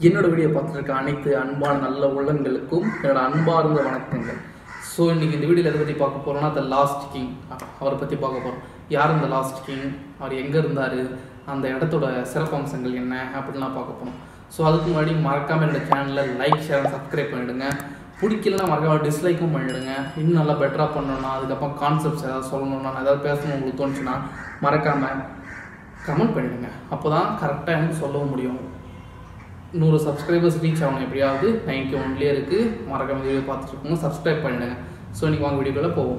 என்னோட வீடியோ பார்த்துட்டு இருக்க அனைத்து அன்பான நல்ல உள்ளங்களுக்கும் என்னோட அன்பார்ந்த வணக்கங்கள் ஸோ இன்னைக்கு இந்த வீடியோவில் எதை பற்றி பார்க்க போகிறோம்னா த லாஸ்ட் கிங் அவரை பற்றி பார்க்க போகிறோம் யார் இந்த லாஸ்ட் கிங் அவர் எங்கே இருந்தார் அந்த இடத்தோட சிறப்பம்சங்கள் என்ன அப்படின்லாம் பார்க்க போகிறோம் ஸோ அதுக்கு முன்னாடி மறக்காமல் என்னோட சேனலில் லைக் ஷேர் சப்ஸ்கிரைப் பண்ணிவிடுங்க பிடிக்கலனா மறக்காம டிஸ்லைக்கும் பண்ணிவிடுங்க இன்னும் நல்லா பெட்டராக பண்ணணும்னா அதுக்கப்புறம் கான்செப்ட்ஸ் ஏதாவது சொல்லணும்னா நான் ஏதாவது பேசணும் உங்களுக்கு தோணுச்சுன்னா மறக்காமல் கமெண்ட் பண்ணிடுங்க அப்போ தான் கரெக்டாக எனக்கு சொல்லவும் முடியும் நூறு சப்ஸ்கிரைபர்ஸ் ரீச் ஆகணும் எப்படியாவது நைன்ட்டி ஒன்லேயே இருக்குது மறக்காம வீடியோ பார்த்துட்டு இருக்கோங்க சப்ஸ்கிரைப் பண்ணிடுங்க ஸோ இன்றைக்கி வாங்க வீடியோக்குள்ளே போவோம்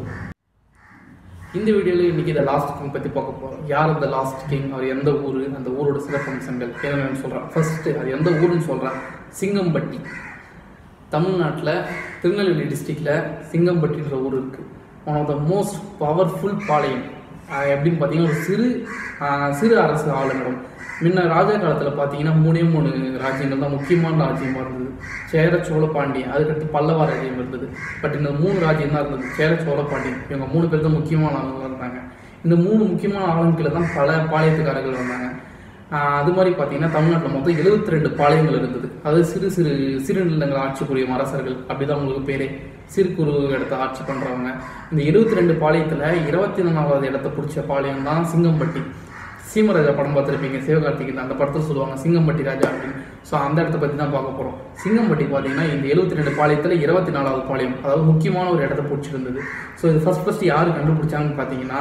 இந்த வீடியோவில் இன்றைக்கி இந்த லாஸ்ட் கிங் பற்றி பார்க்க போகிறோம் யார் அந்த லாஸ்ட் கிங் அவர் எந்த ஊர் அந்த ஊரோட சிறப்பம்சங்கள் என்னென்னு சொல்கிறேன் ஃபர்ஸ்ட்டு அது எந்த ஊருன்னு சொல்கிறேன் சிங்கம்பட்டி தமிழ்நாட்டில் திருநெல்வேலி டிஸ்ட்ரிக்டில் சிங்கம்பட்டின்ற ஊர் இருக்குது one of the most powerful பாளையம் ஆஹ் எப்படின்னு பார்த்தீங்கன்னா ஒரு சிறு ஆஹ் சிறு அரசு ஆளுநரும் முன்ன ராஜா காலத்தில் பார்த்தீங்கன்னா மூணே மூணு ராஜ்யங்கள் தான் முக்கியமான ராஜ்யமாக இருந்தது சேர சோழ பாண்டியன் அதுக்கடுத்து பல்லவ ராஜ்யம் இருந்தது பட் இந்த மூணு ராஜ்யம் தான் இருந்தது சேர சோழ பாண்டியன் இவங்க மூணு பேர் தான் முக்கியமான ஆளுங்களாக இருந்தாங்க இந்த மூணு முக்கியமான ஆளுங்களை தான் பல பாளையத்துக்காரர்கள் வந்தாங்க ஆஹ் அது மாதிரி பார்த்தீங்கன்னா தமிழ்நாட்டில் மொத்தம் 72 ரெண்டு பாளையங்கள் இருந்தது அதாவது சிறு சிறு சிறு நிலங்கள் ஆட்சி புரியும் அரசர்கள் அப்படிதான் உங்களுக்கு பேரே சிறு குறு இடத்த ஆட்சி பண்றவங்க இந்த 72 ரெண்டு பாளையத்தில் இருபத்தி நாலாவது இடத்த பிடிச்ச பாளையம் தான் சிங்கம்பட்டி சீமராஜா படம் பார்த்துருப்பீங்க சிவகார்த்திகேயன் அந்த படத்தில் சொல்லுவாங்க சிங்கம்பட்டி ராஜா அப்படின்னு ஸோ அந்த இடத்த பற்றி தான் பார்க்க போகிறோம் சிங்கம்பட்டி பார்த்தீங்கன்னா இந்த 72 ரெண்டு பாளையத்தில் இருபத்தி நாலாவது பாளையம் அதாவது முக்கியமான ஒரு இடத்த பிடிச்சிருந்தது ஸோ இது ஃபர்ஸ்ட் ஃபர்ஸ்ட் யார் கண்டுபிடிச்சாங்கன்னு பார்த்தீங்கன்னா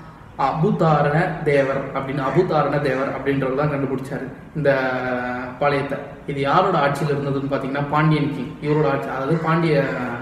அபுதாரண தேவர் அப்படின்னு அபுதாரண தேவர் அப்படின்றவர் தான் கண்டுபிடிச்சாரு இந்த பாளையத்தை இது யாரோட ஆட்சியில் இருந்ததுன்னு பார்த்தீங்கன்னா பாண்டியன் கிங் இவரோட ஆட்சி அதாவது பாண்டிய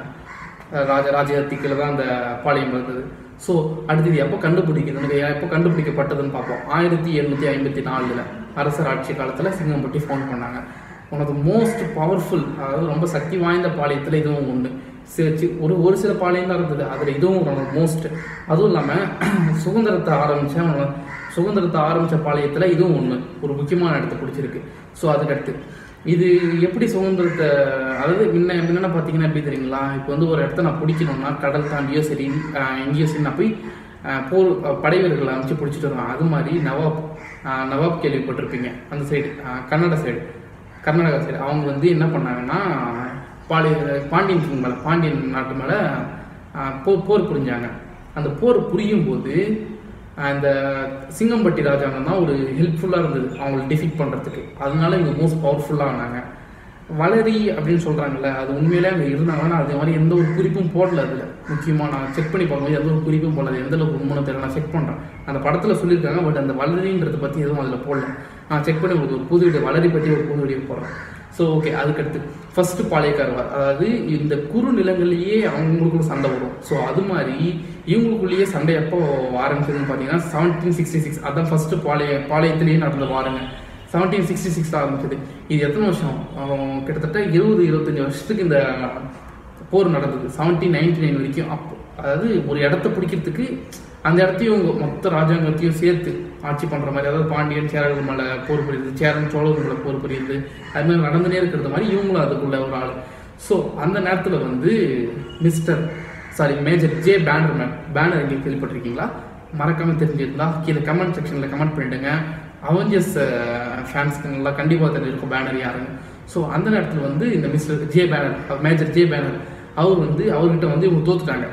அஹ், ராஜ ராஜ்யத்துக்கில் தான் அந்த பாளையம் இருந்தது ஸோ அடுத்து இது எப்போ கண்டுபிடிக்கிறது எப்போ கண்டுபிடிக்கப்பட்டதுன்னு பார்ப்போம் ஆயிரத்தி எண்ணூற்றி ஐம்பத்தி நாலில் அரசர் ஆட்சி காலத்தில் சிங்கம்பட்டி ஃபவுண்ட் பண்ணாங்க one of the most powerful அதாவது ரொம்ப சக்தி வாய்ந்த பாளையத்தில் இதுவும் ஒன்று சி- சி- ஒரு ஒரு சில பாளையம் தான் இருந்தது அதில் இதுவும் ஒரு மோஸ்ட் அதுவும் இல்லாமல் சுதந்திரத்தை ஆரம்பித்த சுதந்திரத்தை ஆரம்பித்த பாளையத்தில் இதுவும் ஒன்று ஒரு முக்கியமான இடத்த பிடிச்சிருக்கு ஸோ அதுக்கடுத்து இது எப்படி சுதந்திரத்தை அதாவது முன்ன முன்ன பார்த்தீங்கன்னா எப்படி தெரியுங்களா இப்போ வந்து ஒரு இடத்த நான் பிடிக்கணும்னா கடல் தாண்டியோ சரி ஆஹ் எங்கேயோ சரி நான் போய் ஆஹ் போர் ஆஹ் படை வீரர்களை அமைச்சு பிடிச்சிட்டு வருவேன் அது மாதிரி நவாப் ஆஹ் நவாப் கேள்விப்பட்டிருப்பீங்க அந்த side Kannada side Karnataka side அவங்க வந்து என்ன பண்ணாங்கன்னா பாண்டிய பாண்டியன் கிங் மேலே பாண்டியன் நாட்டு மேலே போர் போர் புரிஞ்சாங்க அந்த போர் புரியும் போது அந்த சிங்கம்பட்டி ராஜாங்கம் தான் ஒரு ஹெல்ப்ஃபுல்லாக இருந்தது அவங்களை டிஃபீட் பண்ணுறதுக்கு அதனால இவங்க மோஸ்ட் பவர்ஃபுல்லாக ஆனாங்க வளரி அப்படின்னு சொல்கிறாங்கல்ல அது உண்மையிலே அங்கே இருந்தாங்கன்னா அது மாதிரி எந்த ஒரு குறிப்பும் போடல அதில் முக்கியமாக நான் செக் பண்ணி பார்க்கும்போது எந்த ஒரு குறிப்பும் போடல அது எந்த அளவுக்கு உண்மைன்னு தெரியல நான் செக் பண்ணுறேன் அந்த படத்தில் சொல்லியிருக்காங்க பட் அந்த வளரின்றதை பற்றி எதுவும் அதில் போடல நான் செக் பண்ணி உங்களுக்கு ஒரு புது வீடியோ வளரி பற்றி ஒரு புது வீடியோ போடுறேன் ஸோ ஓகே அதுக்கடுத்து ஃபர்ஸ்ட் பாளையக்காரர் அதாவது இந்த குறு நிலங்கள்லேயே அவங்களுக்குள்ள சண்டை வரும் ஸோ அது மாதிரி இவங்களுக்குள்ளேயே சண்டை எப்போ ஆரம்பிச்சதுன்னு பார்த்தீங்கன்னா செவன்டீன் சிக்ஸ்டி சிக்ஸ் அதான் ஃபர்ஸ்ட் பாளைய பாளையத்திலேயே நடந்த வாருங்க செவன்டீன் சிக்ஸ்டி சிக்ஸ் ஆரம்பிச்சது இது எத்தனை வருஷம் அவன் கிட்டத்தட்ட இருபது இருபத்தஞ்சி வருஷத்துக்கு இந்த போர் நடந்தது செவன்டீன் நைன்டி நைன் வரைக்கும் அப்போ அதாவது ஒரு இடத்த பிடிக்கிறதுக்கு அந்த இடத்தையும் இவங்க மொத்த ராஜாங்கத்தையும் சேர்த்து ஆட்சி பண்ணுற மாதிரி அதாவது பாண்டியன் சேரர்கள் மேலே போர் புரியுது சேரன் சோழர்கள் மேலே போர் புரியுது அது மாதிரி நடந்துனே இருக்கிறது மாதிரி இவங்களும் அதுக்குள்ள ஒரு ஆள் ஸோ அந்த நேரத்தில் வந்து mister sorry major J Bannerman Banner எங்கே கேள்விப்பட்டிருக்கீங்களா மறக்காமல் தெரிஞ்சிருந்தா கீழே கமெண்ட் செக்ஷனில் கமெண்ட் பண்ணிடுங்க அவெஞ்சர்ஸ் ஃபேன்ஸ்க்குங்கெல்லாம் கண்டிப்பாக தெரிஞ்சிருக்கும் பேனர் யாருன்னு ஸோ அந்த நேரத்தில் வந்து இந்த mister J Banner major J Banner அவர் வந்து அவர்கிட்ட வந்து இவங்க தோத்துட்டாங்க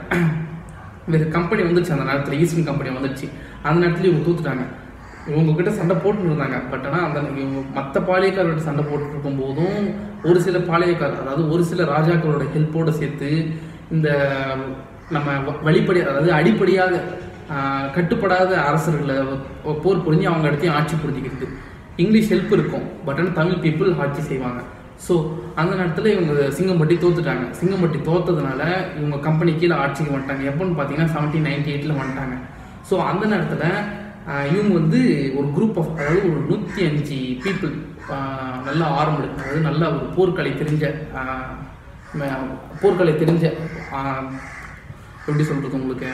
வேறு கம்பெனி வந்துச்சு அந்த நேரத்தில் ஈஸ்டர்ன் கம்பெனி வந்துடுச்சு அந்த நேரத்தில் இவங்க தோத்துட்டாங்க இவங்க கிட்ட சண்டை போட்டுட்டு இருந்தாங்க பட் ஆனால் அந்த இவங்க மற்ற பாளையக்காரர்கிட்ட சண்டை போட்டுட்டு இருக்கும் போதும் ஒரு சில பாளையக்காரர் அதாவது ஒரு சில ராஜாக்களோட ஹெல்ப்போட சேர்த்து இந்த நம்ம வ- வழிப்படி அதாவது அடிப்படையாக ஆஹ், கட்டுப்படாத அரசர்களை ஒ- போர் புரிஞ்சு அவங்க இடத்தையும் ஆட்சி புரிஞ்சுக்கிறது இங்கிலீஷ் ஹெல்ப் இருக்கும் பட் ஆனால் தமிழ் பீப்புள் ஆட்சி செய்வாங்க ஸோ அந்த நேரத்தில் இவங்க சிங்கம்பட்டி தோத்துட்டாங்க சிங்கம்பட்டி தோத்ததுனால இவங்க கம்பெனி கீழே ஆட்சிக்கு வந்துட்டாங்க எப்போன்னு பார்த்தீங்கன்னா செவன்டீன் நைன்டி எயிட்டில் வந்துட்டாங்க ஸோ அந்த நேரத்தில் இவங்க வந்து ஒரு குரூப் ஆஃப் அதாவது ஒரு நூற்றி அஞ்சு பீப்புள் நல்ல ஆர்மடு அதாவது நல்ல ஒரு போர்க்கலை தெரிஞ்ச ஆஹ், ம- போர்க்கலை தெரிஞ்ச ஆஹ், எப்படி சொல்கிறது உங்களுக்கு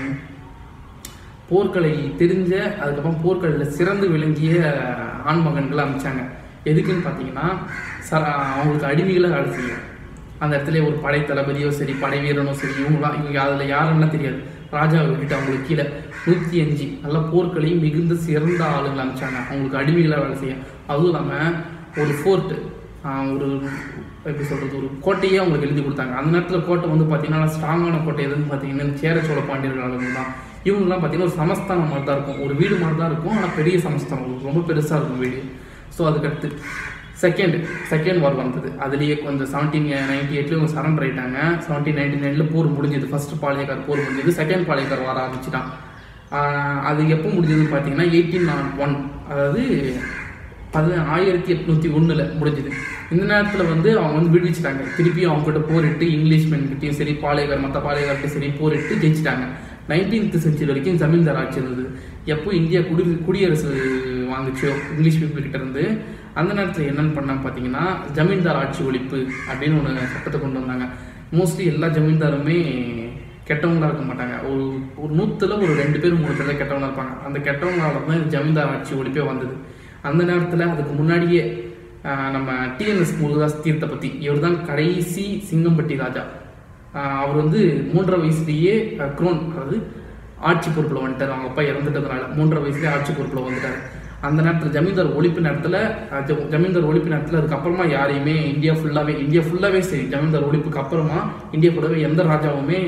போர்க்கலை தெரிஞ்ச அதுக்கப்புறம் போர்க்கலையில் சிறந்து விளங்கிய ஆண்மகன்களை அமைச்சாங்க எதுக்குன்னு பார்த்தீங்கன்னா ச அவங்களுக்கு அடிமைகளாக வேலை செய்யும் அந்த இடத்துல ஒரு படை தளபதியோ சரி படை வீரனோ சரி இவங்களாம் இவங்க அதில் யாருன்னா தெரியாது ராஜாவை விட்டுட்டு அவங்களுக்கு கீழே நூற்றி அஞ்சு நல்ல போர்களையும் மிகுந்த சிறந்த ஆளுங்களை அமைச்சாங்க அவங்களுக்கு அடிமைகளாக வேலை செய்ய அதுவும் இல்லாமல் ஒரு ஃபோர்ட்டு ஆஹ் ஒரு எப்படி சொல்கிறது ஒரு கோட்டையே அவங்களுக்கு எழுதி கொடுத்தாங்க அந்த நேரத்தில் கோட்டை வந்து பார்த்தீங்கன்னா ஸ்ட்ராங்கான கோட்டை எதுன்னு பார்த்தீங்கன்னா இந்த சேர சோழ பாண்டியர்கள் அளவு தான் இவங்கெல்லாம் பார்த்தீங்கன்னா ஒரு சமஸ்தானம் மாதிரி தான் இருக்கும் ஒரு வீடு மாதிரி தான் இருக்கும் ஆனால் பெரிய சமஸ்தானம் ரொம்ப பெருசாக இருக்கும் வீடு ஸோ அதுக்கடுத்து செகண்ட் செகண்ட் வார் வந்தது அதுலேயே கொஞ்சம் செவன்டீன் நைன்டி எயிட்ல இவங்க சரண்டர் ஆயிட்டாங்க செவன்டீன் நைன்டி நைனில் போர் முடிஞ்சது ஃபர்ஸ்ட் பாளையக்கார் போர் முடிஞ்சது செகண்ட் பாளையக்கார் வர ஆரம்பிச்சுட்டான் ஆஹ் அது எப்போ முடிஞ்சதுன்னு பார்த்தீங்கன்னா எயிட்டீன் நாட் ஒன் அதாவது பதி ஆயிரத்தி எட்நூற்றி ஒன்றில் முடிஞ்சது இந்த நேரத்தில் வந்து அவங்க வந்து விடுவிச்சிட்டாங்க திருப்பி அவங்க கிட்ட போரிட்டு இங்கிலீஷ்மென்கிட்டையும் சரி பாளையக்கார் மற்ற பாளையக்கார்ட்டையும் சரி போரிட்டு ஜெயிச்சிட்டாங்க நைன்டீன்த் செஞ்சுரி வரைக்கும் ஜமீன்தார் ஆட்சி இருந்தது எப்போ இந்தியா குடி குடியரசு வாங்குச்சோ இங்கிலீஷ் பீப்புள் கிட்ட இருந்து அந்த நேரத்தில் என்னன்னு பண்ணாங்க பார்த்தீங்கன்னா ஜமீன்தார் ஆட்சி ஒழிப்பு அப்படின்னு ஒன்று சட்டத்தை கொண்டு வந்தாங்க மோஸ்ட்லி எல்லா ஜமீன்தாருமே கெட்டவங்களா இருக்க மாட்டாங்க ஒரு ஒரு நூற்றுல ஒரு ரெண்டு பேர் மூணு பேர் தான் கெட்டவங்களா இருப்பாங்க அந்த கெட்டவங்களால தான் இந்த ஜமீன்தார் ஆட்சி ஒழிப்பே வந்தது அந்த நேரத்தில் அதுக்கு முன்னாடியே ஆஹ், நம்ம டிஎன்எஸ் முருகதாஸ் தீர்த்த பற்றி இவர் தான் கடைசி சிங்கம்பட்டி ராஜா ஆஹ், அவர் வந்து மூன்றரை வயசுலேயே குரோன் அதாவது ஆட்சி பொறுப்பில் வந்துட்டார் அவங்க அப்பா இறந்துட்டதுனால மூன்றரை வயசுலேயே ஆட்சி பொறுப்பில் வந்துட்டார் அந்த நேரத்தில் ஜமீன்தார் ஒழிப்பு நேரத்தில் அஹ், ஜ- ஜமீன்தார் ஒழிப்பு நேரத்தில் அதுக்கப்புறமா யாரையுமே இந்தியா ஃபுல்லாகவே இந்தியா ஃபுல்லாகவே சரி ஜமீன்தார் ஒழிப்புக்கு அப்புறமா இந்தியா ஃபுல்லாகவே எந்த ராஜாவுமே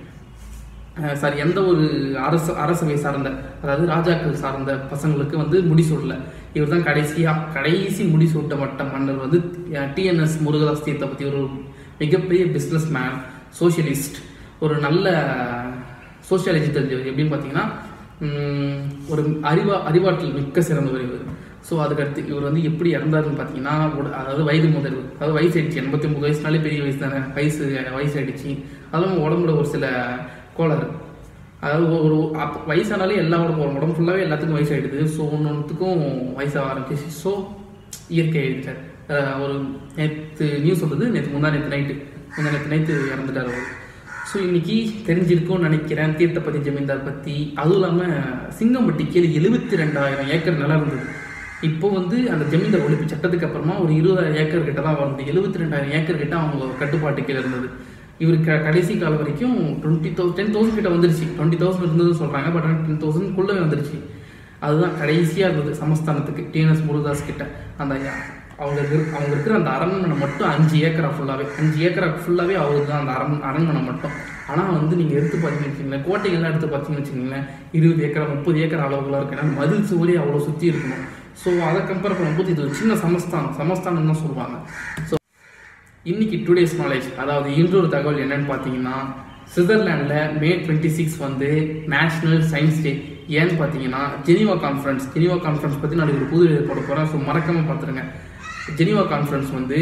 சாரி எந்த ஒரு அரச அரசவை சார்ந்த அதாவது ராஜாக்கள் சார்ந்த பசங்களுக்கு வந்து முடிசூடல இவர் தான் கடைசியா கடைசி முடிசூட்டப்பட்ட மன்னர் வந்து டிஎன்எஸ் முருகதாஸ் தீர்த்த பத்தி ஒரு மிகப்பெரிய பிஸ்னஸ் மேன் சோஷியலிஸ்ட் ஒரு நல்ல சோஷியாலஜி தெரிஞ்சவர் எப்படின்னு பார்த்தீங்கன்னா உம், ஒரு அறிவா அறிவாற்றல் மிக்க சிறந்தவர் இவர் ஸோ அதுக்கடுத்து இவர் வந்து எப்படி இறந்தாருன்னு பார்த்தீங்கன்னா உட- அதாவது வயது முதல்வு அதாவது வயசு ஆயிடுச்சு எண்பத்தி ஒன்பது வயசுனாலே பெரிய வயசு தானே வயசு வயசு ஆயிடுச்சு அதுவும் உடம்புல ஒரு சில கோளாறு அதாவது ஒரு அப்ப வயசானாலே எல்லா உடம்பு ஒரு உடம்பு ஃபுல்லாகவே எல்லாத்துக்கும் வயசாயிடுது ஸோ ஒன்று ஒன்றுத்துக்கும் வயசாக ஆரம்பிச்சு ஸோ இயற்கை எழுதிட்டார் அஹ் ஒரு நேற்று நியூஸ் சொல்றது நேற்று முந்தா நேற்று நைட்டு முந்தா நேற்று நைட்டு இறந்துட்டார் அவர் ஸோ இன்னைக்கு தெரிஞ்சிருக்கும்னு நினைக்கிறேன் தீர்த்தப்பதி ஜமீன்தார் பற்றி அதுவும் இல்லாமல் சிங்கம்பட்டி கீழே எழுபத்தி ரெண்டாயிரம் ஏக்கர் நிலம் இருந்தது இப்போ வந்து அந்த ஜமீன்தார் ஒழிப்பு சட்டத்துக்கு அப்புறமா ஒரு இருபதாயிரம் ஏக்கர் கிட்ட தான் வருது எழுபத்தி ரெண்டாயிரம் ஏக்கர் கிட்ட அவங்க கட்டுப்பாட்டு கீழே இருந்தது இவர் க கடைசி காலம் வரைக்கும் டுவெண்ட்டி தௌசண்ட் டென் தௌசண்ட் கிட்ட வந்துருச்சு டுவெண்ட்டி தௌசண்ட் இருந்ததுன்னு சொல்கிறாங்க பட் ஆனால் டென் தௌசண்ட்குள்ளே வந்துருச்சு அதுதான் கடைசியாக இருந்தது சமஸ்தானத்துக்கு டிஎன்எஸ் முருகதாஸ் கிட்ட அந்த அவங்க இரு- அவங்க இருக்கிற அந்த அரண்மனை மட்டும் அஞ்சு ஏக்கரா ஃபுல்லாகவே அஞ்சு ஏக்கரா ஃபுல்லாகவே அவருக்கு தான் அந்த அரண் அரண்மனை மட்டும் ஆனால் வந்து நீங்கள் எடுத்து பார்த்தீங்கன்னு வச்சுங்களேன் கோட்டைகள்லாம் எடுத்து பார்த்தீங்கன்னு வச்சுங்களேன் இருபது ஏக்கரா முப்பது ஏக்கர் அளவுலாம் இருக்கு ஏன்னா மதில் சுவரே அவ்வளோ சுற்றி இருக்கணும் ஸோ அதை கம்பேர் பண்ணும்போது இது ஒரு சின்ன சமஸ்தானம் சமஸ்தானம் தான் சொல்லுவாங்க ஸோ இன்னைக்கு டுடேஸ் நாலேஜ் அதாவது இன்றொரு தகவல் என்னன்னு பார்த்தீங்கன்னா சுவிட்சர்லாண்டில் மே டுவெண்ட்டி சிக்ஸ் வந்து நேஷனல் சயின்ஸ் டே ஏன்னு பார்த்தீங்கன்னா ஜெனீவா கான்ஃபரன்ஸ் ஜெனீவா கான்ஃபரன்ஸ் பற்றி நான் ஒரு புது video போட போகிறேன் ஸோ மறக்காமல் பார்த்துருங்க ஜெனீவா கான்ஃபரன்ஸ் வந்து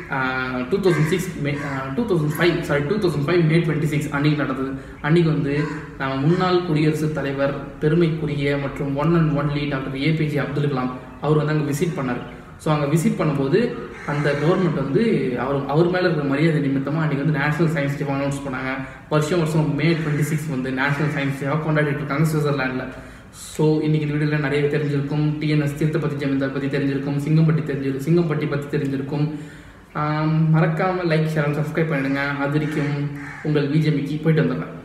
two thousand six May two thousand five sorry two thousand five May twenty six அன்னைக்கு நடந்தது அன்னைக்கு வந்து நம்ம முன்னாள் குடியரசுத் தலைவர் பெருமைக்குரிய மற்றும் one and only doctor APJ Abdul Kalam அவர் வந்து அங்கே விசிட் பண்ணார் ஸோ அங்கே விசிட் பண்ணும்போது அந்த கவர்மெண்ட் வந்து அவர் அவர் மேலே இருக்கிற மரியாதை நிமித்தமாக அன்றைக்கி வந்து நேஷனல் சயின்ஸ் டே அனௌன்ஸ் பண்ணாங்க வருஷம் வருஷம் மே டுவெண்ட்டி சிக்ஸ் வந்து நேஷனல் சயின்ஸ் டேவாக கொண்டாடிட்டு இருக்காங்க சுவிட்சர்லாண்டில் ஸோ இன்னைக்கு இந்த வீடியோவில் நிறைய தெரிஞ்சிருக்கும் டிஎன்எஸ் தீர்த்தப்பதி ஜமீன்தார் பற்றி தெரிஞ்சிருக்கும் சிங்கம்பட்டி தெரிஞ்சிருக்கும் சிங்கம்பட்டி பற்றி தெரிஞ்சிருக்கும் ஆம், மறக்காம லைக் ஷேர் சப்ஸ்கிரைப் பண்ணிடுங்க அது வரைக்கும் உங்கள் பிஜேபிக்கு போயிட்டு வந்துடுறேன்